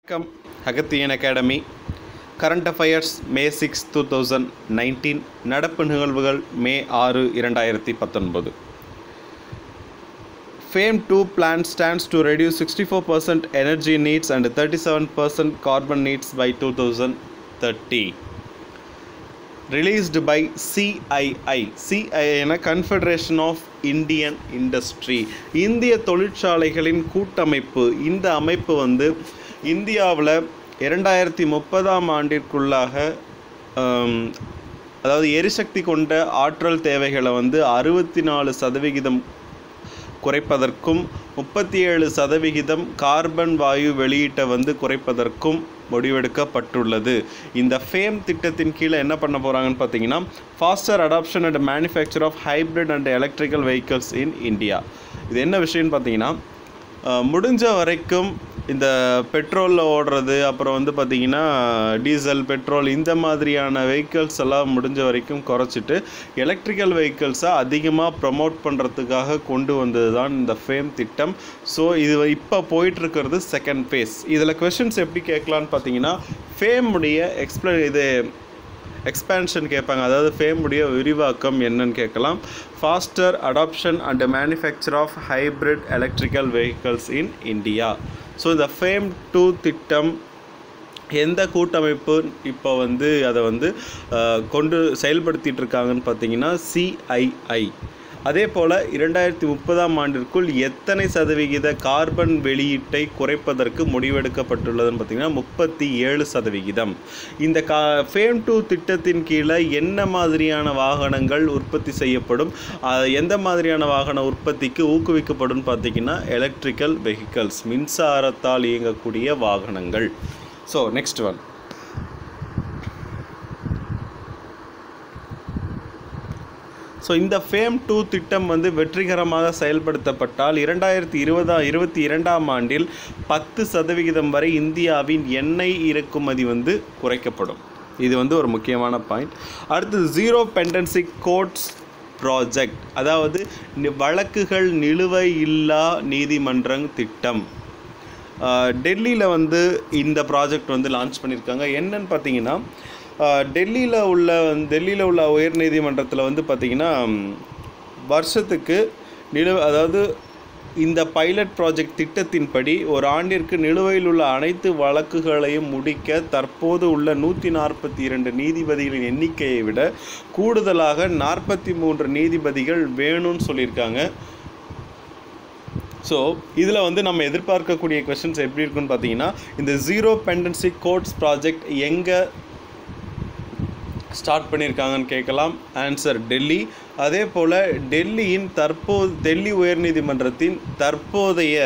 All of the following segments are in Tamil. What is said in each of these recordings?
வணக்கம் Agathiyan academy current affairs May six two thousand nineteen நடப்பு நிகழ்வுகள் மே ஆறு இரண்டாயிரத்தி பத்தொன்பது FAME two plan stands to reduce sixty four percent energy needs and thirty seven percent carbon needs by two thousand thirty released by CII CI என கன்ஃபெடரேஷன் ஆஃப் இந்தியன் இண்டஸ்ட்ரி இந்திய தொழிற்சாலைகளின் கூட்டமைப்பு இந்த அமைப்பு வந்து இந்தியாவில் இரண்டாயிரத்தி முப்பதாம் ஆண்டிற்குள்ளாக ஆம், அதாவது எரிசக்தி கொண்ட ஆற்றல் தேவைகளை வந்து அறுபத்தி நாலு சதவிகிதம் குறைப்பதற்கும் முப்பத்தி ஏழு சதவிகிதம் கார்பன் வாயு வெளியீட்டை வந்து குறைப்பதற்கும் முடிவெடுக்கப்பட்டுள்ளது இந்த ஃபேம் திட்டத்தின் கீழே என்ன பண்ண போகிறாங்கன்னு பார்த்தீங்கன்னா faster adoption and manufacture of hybrid and electrical vehicles in India இது என்ன விஷயம்னு பார்த்தீங்கன்னா அஹ், முடிஞ்ச வரைக்கும் இந்த பெட்ரோலில் ஓடுறது அப்புறம் வந்து பார்த்திங்கன்னா டீசல் பெட்ரோல் இந்த மாதிரியான வெஹிக்கிள்ஸ் எல்லாம் முடிஞ்ச வரைக்கும் குறைச்சிட்டு எலக்ட்ரிக்கல் வெஹிக்கிள்ஸை அதிகமாக ப்ரமோட் பண்ணுறதுக்காக கொண்டு வந்தது தான் இந்த ஃபேம் திட்டம் ஸோ இது இப்போ போயிட்டுருக்கிறது செகண்ட் ஃபேஸ் இதில் கொஷின்ஸ் எப்படி கேட்கலான்னு பார்த்தீங்கன்னா ஃபேம் உடைய எக்ஸ்பிள இது எக்ஸ்பேன்ஷன் கேட்பாங்க அதாவது ஃபேமுடைய விரிவாக்கம் என்னன்னு கேட்கலாம் faster adoption and manufacture of hybrid electrical vehicles in India so இந்த ஃபேம் டூ திட்டம் எந்த கூட்டமைப்பு இப்போ வந்து அதை வந்து அஹ், கொண்டு செயல்படுத்திட்டு இருக்காங்கன்னு பார்த்தீங்கன்னா சிஐஐ அதே போல் இரண்டாயிரத்தி முப்பதாம் ஆண்டிற்குள் எத்தனை சதவிகித கார்பன் வெளியீட்டை குறைப்பதற்கு முடிவெடுக்கப்பட்டுள்ளதுன்னு பார்த்தீங்கன்னா முப்பத்தி ஏழு சதவிகிதம் இந்த கா ஃபேம் டூ திட்டத்தின் கீழே என்ன மாதிரியான வாகனங்கள் உற்பத்தி செய்யப்படும் அஹ், எந்த மாதிரியான வாகன உற்பத்திக்கு ஊக்குவிக்கப்படும் பார்த்தீங்கன்னா எலக்ட்ரிக்கல் வெஹிக்கல்ஸ் மின்சாரத்தால் இயங்கக்கூடிய வாகனங்கள் ஸோ நெக்ஸ்ட் ஒன் ஸோ இந்த ஃபேம் டூ திட்டம் வந்து வெற்றிகரமாக செயல்படுத்தப்பட்டால் இரண்டாயிரத்தி இருபதா இருபத்தி இரண்டாம் ஆண்டில் பத்து சதவிகிதம் வரை இந்தியாவின் எண்ணெய் இறக்குமதி வந்து குறைக்கப்படும் இது வந்து ஒரு முக்கியமான பாயிண்ட் அடுத்தது ஜீரோ பெண்டன்சி கோட்ஸ் ப்ராஜெக்ட் அதாவது நி- வழக்குகள் நிலுவை இல்லா நீதிமன்றம் திட்டம் டெல்லியில் வந்து இந்த ப்ராஜெக்ட் வந்து லான்ச் பண்ணியிருக்காங்க என்னன்னு பார்த்தீங்கன்னா டெல்லியில் உள்ள டெல்லியில் உள்ள உயர்நீதிமன்றத்தில் வந்து பார்த்திங்கன்னா ம், வருஷத்துக்கு நிலு அதாவது இந்த பைலட் ப்ராஜெக்ட் திட்டத்தின்படி ஒரு ஆண்டிற்கு நிலுவையில் உள்ள அனைத்து வழக்குகளையும் முடிக்க தற்போது உள்ள நூற்றி நாற்பத்தி இரண்டு நீதிபதிகளின் எண்ணிக்கையை விட கூடுதலாக நாற்பத்தி மூன்று நீதிபதிகள் வேணும்னு சொல்லியிருக்காங்க ஸோ இதில் வந்து நம்ம எதிர்பார்க்கக்கூடிய கொஷின்ஸ் எப்படி இருக்குன்னு பார்த்தீங்கன்னா இந்த ஜீரோ பெண்டன்சி கோட்ஸ் ப்ராஜெக்ட் எங்கே ஸ்டார்ட் பண்ணியிருக்காங்கன்னு கேட்கலாம் ஆன்சர் டெல்லி அதே போல் டெல்லியின் தற்போது டெல்லி உயர்நீதிமன்றத்தின் தற்போதைய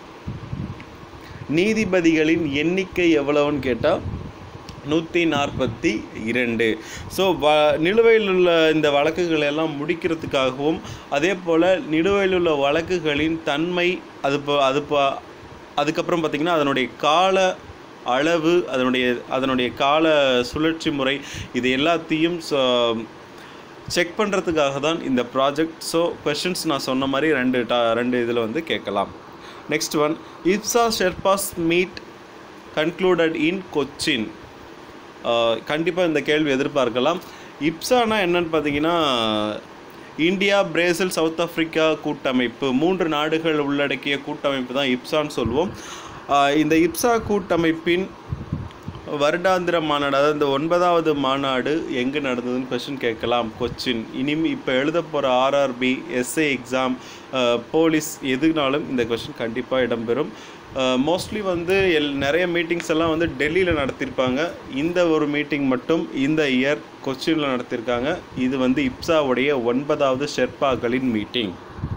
நீதிபதிகளின் எண்ணிக்கை எவ்வளவுன்னு கேட்டால் நூற்றி நாற்பத்தி இரண்டு ஸோ வ நிலுவையில் உள்ள இந்த வழக்குகளை எல்லாம் முடிக்கிறதுக்காகவும் அதே போல் நிலுவையில் உள்ள வழக்குகளின் தன்மை அது இப்போ அது இப்போ அதுக்கப்புறம் பார்த்திங்கன்னா அதனுடைய கால அளவு அதனுடைய அதனுடைய கால சுழற்சி முறை இது எல்லாத்தையும் செக் பண்ணுறதுக்காக தான் இந்த ப்ராஜெக்ட் ஸோ கொஷின்ஸ் நான் சொன்ன மாதிரி ரெண்டு டா ரெண்டு இதில் வந்து கேட்கலாம் next one IBSA sherpas meet concluded in Cochin கண்டிப்பாக இந்த கேள்வி எதிர்பார்க்கலாம் இப்சானா என்னன்னு பார்த்தீங்கன்னா இந்தியா பிரேசில் சவுத் ஆப்பிரிக்கா கூட்டமைப்பு மூன்று நாடுகள் உள்ளடக்கிய கூட்டமைப்பு தான் இப்சான்னு சொல்லுவோம் ஆஹ் இந்த இப்சா கூட்டமைப்பின் வருடாந்திர மாநாடு அதாவது இந்த ஒன்பதாவது மாநாடு எங்கே நடந்ததுன்னு கொஸ்டின் கேட்கலாம் கொச்சின் இனிமே இப்போ எழுத போகிற ஆர்ஆர்பி எஸ்ஏ எக்ஸாம் போலீஸ் எதுனாலும் இந்த கொஸ்டின் கண்டிப்பாக இடம்பெறும் மோஸ்ட்லி வந்து எல் நிறைய மீட்டிங்ஸ் எல்லாம் வந்து டெல்லியில் நடத்தியிருப்பாங்க இந்த ஒரு மீட்டிங் மட்டும் இந்த இயர் கொச்சினில் நடத்தியிருக்காங்க இது வந்து இப்சாவுடைய ஒன்பதாவது ஷெர்பாக்களின் மீட்டிங்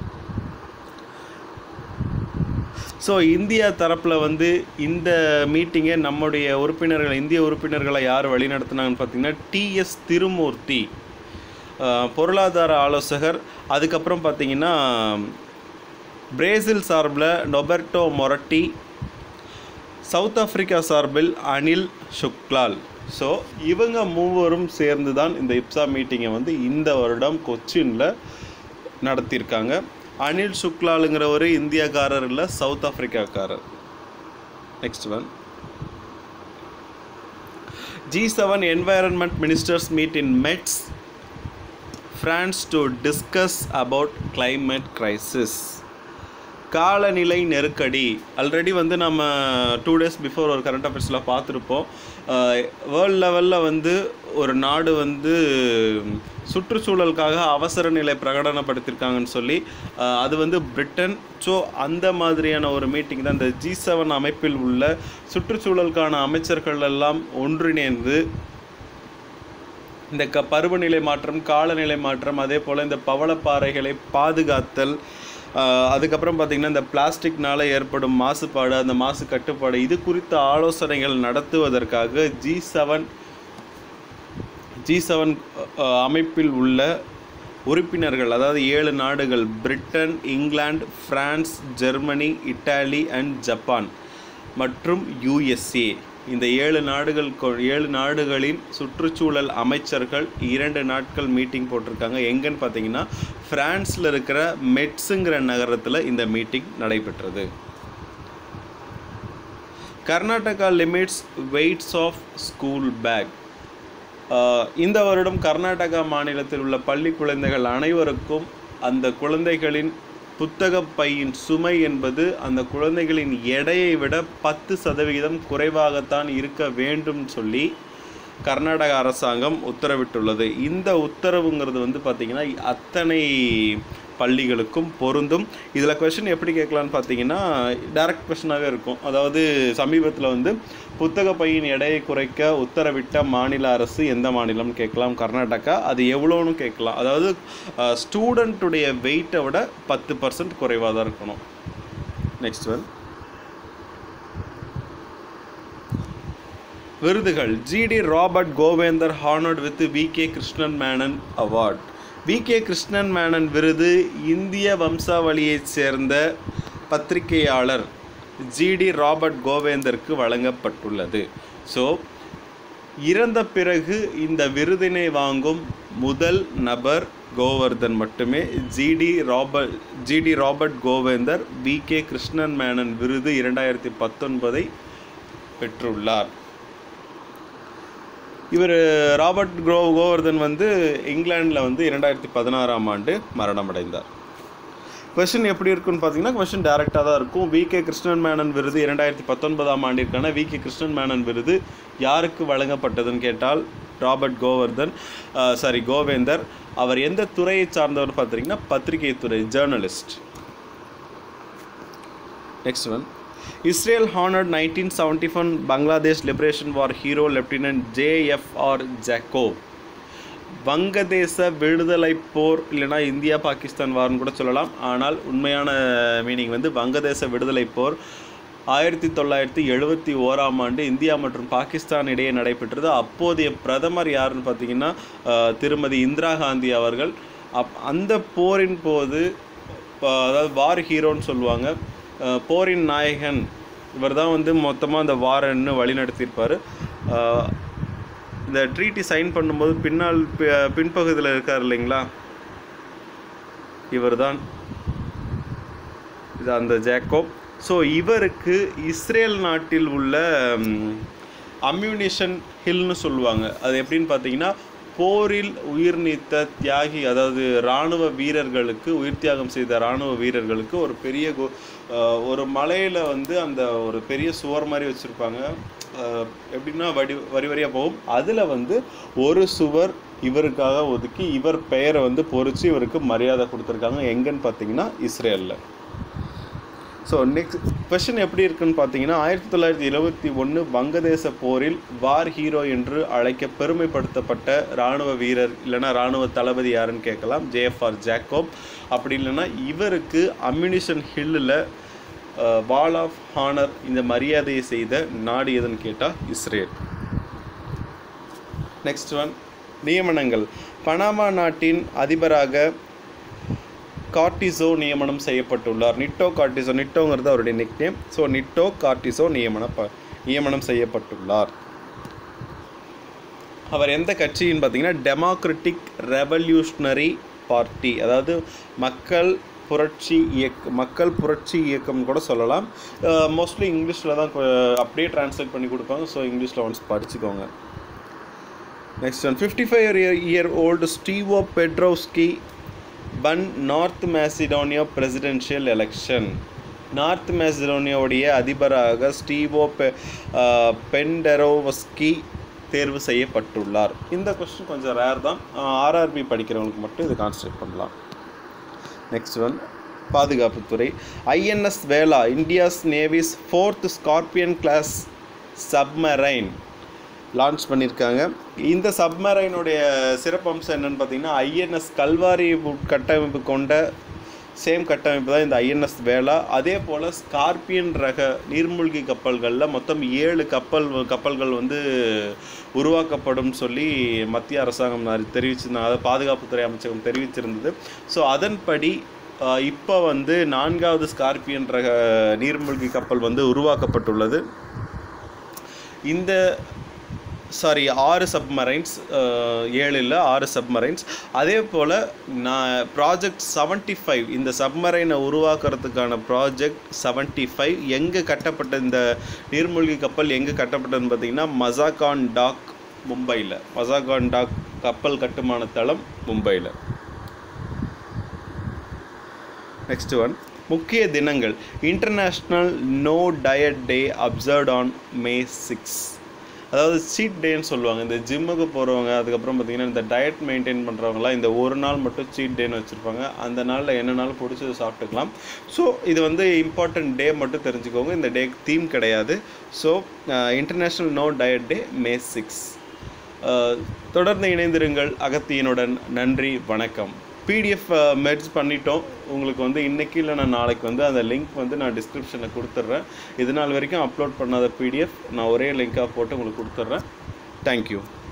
ஸோ இந்தியா தரப்பில் வந்து இந்த மீட்டிங்கை நம்முடைய உறுப்பினர்கள் இந்திய உறுப்பினர்களை யார் வழிநடத்துனாங்கன்னு பார்த்தீங்கன்னா டிஎஸ் திருமூர்த்தி அஹ், பொருளாதார ஆலோசகர் அதுக்கப்புறம் பார்த்தீங்கன்னா பிரேசில் சார்பில் நொபர்டோ மொரட்டி சவுத் ஆப்பிரிக்கா சார்பில் அனில் சுக்லால் ஸோ இவங்க மூவரும் சேர்ந்து தான் இந்த இப்சா மீட்டிங்கை வந்து இந்த வருடம் கொச்சினில் நடத்தியிருக்காங்க அனில் சுக்லாலுங்கிறவர் இந்தியாக்காரர் இல்லை சவுத் ஆப்பிரிக்காக்காரர் next one G seven environment ministers meet in Metz France to discuss about climate crisis காலநிலை நெருக்கடி ஆல்ரெடி வந்து நம்ம டூ டேஸ் பிஃபோர் ஒரு கரண்ட் அஃபேர்ஸில் பார்த்துருப்போம் வேர்ல்ட் லெவலில் வந்து ஒரு நாடு வந்து சுற்றுச்சூழலுக்காக அவசர நிலை பிரகடனப்படுத்தியிருக்காங்கன்னு சொல்லி அஹ், அது வந்து பிரிட்டன் ஸோ அந்த மாதிரியான ஒரு மீட்டிங் தான் இந்த ஜி செவன் அமைப்பில் உள்ள சுற்றுச்சூழலுக்கான அமைச்சர்கள் எல்லாம் ஒன்றிணைந்து இந்த க பருவநிலை மாற்றம் காலநிலை மாற்றம் அதே போல் இந்த பவளப்பாறைகளை பாதுகாத்தல் ஆஹ் அதுக்கப்புறம் பார்த்திங்கன்னா இந்த பிளாஸ்டிக்னால ஏற்படும் மாசுபாடு அந்த மாசு கட்டுப்பாடு இது குறித்த ஆலோசனைகள் நடத்துவதற்காக ஜி செவன் ஜி செவன் அமைப்பில் உள்ள உறுப்பினர்கள் அதாவது ஏழு நாடுகள் பிரிட்டன் இங்கிலாந்து France Germany Italy and Japan மற்றும் யுஎஸ்ஏ இந்த ஏழு நாடுகள் கொ- ஏழு நாடுகளின் சுற்றுச்சூழல் அமைச்சர்கள் இரண்டு நாட்கள் மீட்டிங் போட்டிருக்காங்க எங்கன்னு பார்த்தீங்கன்னா பிரான்ஸில் இருக்கிற மெட்ஸுங்கிற நகரத்தில் இந்த மீட்டிங் நடைபெற்றது Karnataka limits weights of school bag இந்த வருடம் கர்நாடகா மாநிலத்தில் உள்ள பள்ளி குழந்தைகள் அனைவருக்கும் அந்த குழந்தைகளின் புத்தகப் பையின் சுமை என்பது அந்த குழந்தைகளின் எடையை விட பத்து சதவிகிதம் குறைவாகத்தான் இருக்க வேண்டும் சொல்லி கர்நாடக அரசாங்கம் உத்தரவிட்டுள்ளது இந்த உத்தரவுங்கிறது வந்து பார்த்திங்கன்னா அத்தனை பள்ளிகளுக்கும் பொருந்தும் இதில் கொஷின் எப்படி கேட்கலான்னு பார்த்தீங்கன்னா டைரக்ட் கொஷனாகவே இருக்கும் அதாவது சமீபத்தில் வந்து புத்தக பையின் எடையை குறைக்க உத்தரவிட்ட மாநில அரசு எந்த மாநிலம் கேட்கலாம் கர்நாடகா அது எவ்வளோன்னு கேட்கலாம் அதாவது ஸ்டூடெண்ட்டுடைய வெயிட்டை விட பத்து பர்சன்ட் குறைவாக தான் இருக்கணும் நெக்ஸ்ட் ஒன் விருதுகள் GT Robert Govender honoured with V K Krishnan Menon award V K Krishnan Menon விருது இந்திய வம்சாவளியைச் சேர்ந்த பத்திரிகையாளர் ஜிடி ராபர்ட் கோவேந்தருக்கு வழங்கப்பட்டுள்ளது ஸோ இறந்த பிறகு இந்த விருதினை வாங்கும் முதல் நபர் கோவர்தன் மட்டுமே GT Robert GT Robert Govender V K Krishnan Menon விருது இரண்டாயிரத்தி பத்தொன்பதை பெற்றுள்ளார் இவர் ராபர்ட் க்ரோ கோவர்தன் வந்து இங்கிலாந்தில் வந்து இரண்டாயிரத்தி பதினாறாம் ஆண்டு மரணமடைந்தார் கொஷின் எப்படி இருக்குன்னு பார்த்தீங்கன்னா கொஷின் டேரெக்டாக தான் இருக்கும் வி கே கிருஷ்ணன் மேனன் விருது இரண்டாயிரத்தி பத்தொன்பதாம் ஆண்டிற்கான வி கே கிருஷ்ணன் மேனன் விருது யாருக்கு வழங்கப்பட்டதுன்னு கேட்டால் ராபர்ட் கோவர்தன் சாரி கோவேந்தர் அவர் எந்த துறையை சார்ந்தவர் பார்த்தீங்கன்னா பத்திரிகை துறை journalist next one Israel honoured nineteen seventy one Bangladesh liberation war hero lieutenant J F R Jacob வங்கதேச விடுதலை போர் இல்லைனா இந்தியா பாகிஸ்தான் வார்னு கூட சொல்லலாம் ஆனால் உண்மையான மீனிங் வந்து வங்கதேச விடுதலை போர் ஆயிரத்தி தொள்ளாயிரத்தி எழுபத்தி ஓராம் ஆண்டு இந்தியா மற்றும் பாகிஸ்தான் இடையே நடைபெற்றது அப்போதைய பிரதமர் யாருன்னு பார்த்தீங்கன்னா அஹ், திருமதி இந்திரா காந்தி அவர்கள் அப் அந்த போரின் போது ப- அதாவது வார் ஹீரோன்னு சொல்லுவாங்க அஹ், போரின் நாயகன் இவர் தான் வந்து மொத்தமாக அந்த வாரன்னு வழிநடத்தியிருப்பார் அஹ், இந்த ட்ரீட்டி சைன் பண்ணும்போது பின்னால் பி- பின்பகுதியில் இருக்கார் இல்லைங்களா இவர்தான் இது அந்த ஜேக்கோப் ஸோ இவருக்கு இஸ்ரேல் நாட்டில் உள்ள அம்யூனிஷன் ஹில்னு சொல்லுவாங்க அது எப்படின்னு பார்த்தீங்கன்னா போரில் உயிர் நீத்த தியாகி அதாவது இராணுவ வீரர்களுக்கு உயிர் தியாகம் செய்த இராணுவ வீரர்களுக்கு ஒரு பெரிய கோ- அஹ் ஒரு மலையில் வந்து அந்த ஒரு பெரிய சுவர் மாதிரி வச்சுருப்பாங்க எப்படின்னா வடி வரி வரியாக போகும் அதில் வந்து ஒரு சுவர் இவருக்காக ஒதுக்கி இவர் பெயரை வந்து பொறிச்சு இவருக்கு மரியாதை கொடுத்துருக்காங்க எங்கன்னு பார்த்தீங்கன்னா இஸ்ரேலில் ஸோ நெக்ஸ்ட் கொஷின் எப்படி இருக்குன்னு பார்த்தீங்கன்னா ஆயிரத்தி தொள்ளாயிரத்தி எழுபத்தி ஒன்று வங்கதேச போரில் வார் ஹீரோ என்று அழைக்க பெருமைப்படுத்தப்பட்ட இராணுவ வீரர் இல்லைன்னா இராணுவ தளபதி யாருன்னு கேட்கலாம் ஜேஎஃப்ஆர் ஜாக்கோப் அப்படி இல்லைன்னா இவருக்கு அம்யூனிஷன் ஹில்லில் வால் ஆஃப் ஹானர் இந்த மரியாதையை செய்த நாடு எதுன்னு கேட்டால் இஸ்ரேல் நெக்ஸ்ட் ஒன் நியமனங்கள் பனாமா நாட்டின் அதிபராக கார்டிசோ நியமனம் செய்யப்பட்டுள்ளார் நிட்டோ கார்டிசோ நிட்டோங்கிறது அவருடைய நிக்நேம் ஸோ நிட்டோ கார்டிசோ நியமன ப நியமனம் செய்யப்பட்டுள்ளார் அவர் எந்த கட்சின்னு பார்த்தீங்கன்னா டெமோக்ரட்டிக் ரெவல்யூஷனரி பார்ட்டி அதாவது மக்கள் புரட்சி இயக்க மக்கள் புரட்சி இயக்கம் கூட சொல்லலாம் மோஸ்ட்லி இங்கிலீஷில் தான் கொ- அப்படியே டிரான்ஸ்லேட் பண்ணி கொடுப்பாங்க ஸோ இங்கிலீஷில் ஒன்ஸ் படிச்சுக்கோங்க next one fifty five year old Stevo Petroski won North Macedonia presidential election North மேசிடோனியாவுடைய அதிபராக ஸ்டீவோ பெ பெண்டரோவஸ்கி தேர்வு செய்யப்பட்டுள்ளார் இந்த கொஸ்டின் கொஞ்சம் ரேர் தான் ஆர்ஆர்பி படிக்கிறவங்களுக்கு மட்டும் இது கான்சன்ட்ரேட் பண்ணலாம் நெக்ஸ்ட் ஒன் பாதுகாப்புத்துறை INS Vela India's navy's fourth scorpene class submarine launch பண்ணியிருக்காங்க இந்த சப்மரைனுடைய சிறப்பம்சம் என்னென்னு பார்த்தீங்கன்னா ஐஎன்எஸ் கல்வாரி கட்டமைப்பு கொண்ட சேம் கட்டமைப்பு தான் இந்த ஐஎன்எஸ் வேலா அதே போல் ஸ்கார்பியன் ரக நீர்மூழ்கி கப்பல்களில் மொத்தம் ஏழு கப்பல் கப்பல்கள் வந்து உருவாக்கப்படும் சொல்லி மத்திய அரசாங்கம் தெரிவிச்சிருந்தாங்க அதாவது பாதுகாப்புத்துறை அமைச்சகம் தெரிவிச்சிருந்தது ஸோ அதன்படி இப்போ வந்து நான்காவது ஸ்கார்பியன் ரக நீர்மூழ்கி கப்பல் வந்து உருவாக்கப்பட்டுள்ளது இந்த சாரி ஆறு சப்மரைன்ஸ் ஏழு இல்லை ஆறு சப்மரைன்ஸ் அதே போல் நான் ப்ராஜெக்ட் செவன்ட்டி ஃபைவ் இந்த சப்மரைனை உருவாக்குறதுக்கான ப்ராஜெக்ட் செவன்ட்டி ஃபைவ் எங்கே கட்டப்பட்ட இந்த நீர்மூழ்கி கப்பல் எங்கே கட்டப்பட்டதுன்னு பார்த்தீங்கன்னா மசாகான் டாக் மும்பையில் மசாகான் டாக் கப்பல் கட்டுமான தளம் மும்பையில் நெக்ஸ்ட் ஒன் முக்கிய தினங்கள் international no diet day observe on May six அதாவது சீட் டேன்னு சொல்லுவாங்க இந்த ஜிம்முக்கு போகிறவங்க அதுக்கப்புறம் பார்த்திங்கன்னா இந்த டயட் மெயின்டைன் பண்ணுறவங்களாம் இந்த ஒரு நாள் மட்டும் சீட் டேன்னு வச்சுருப்பாங்க அந்த நாளில் என்ன நாள் பிடிச்சது சாப்பிட்டுக்கலாம் ஸோ இது வந்து இம்பார்ட்டன்ட் டே மட்டும் தெரிஞ்சுக்கோங்க இந்த டே தீம் கிடையாது so international no diet day May six தொடர்ந்து இணைந்திருங்கள் அகத்தியனுடன் நன்றி வணக்கம் பிடிஎஃப் மெர்ஜ் பண்ணிட்டோம் உங்களுக்கு வந்து இன்றைக்கி இல்லை நான் நாளைக்கு வந்து அந்த லிங்க் வந்து நான் டிஸ்கிரிப்ஷனில் கொடுத்துட்றேன் இது நாள் வரைக்கும் அப்லோட் பண்ணாத பிடிஎஃப் நான் ஒரே லிங்காக போட்டு உங்களுக்கு கொடுத்துட்றேன் தேங்க்யூ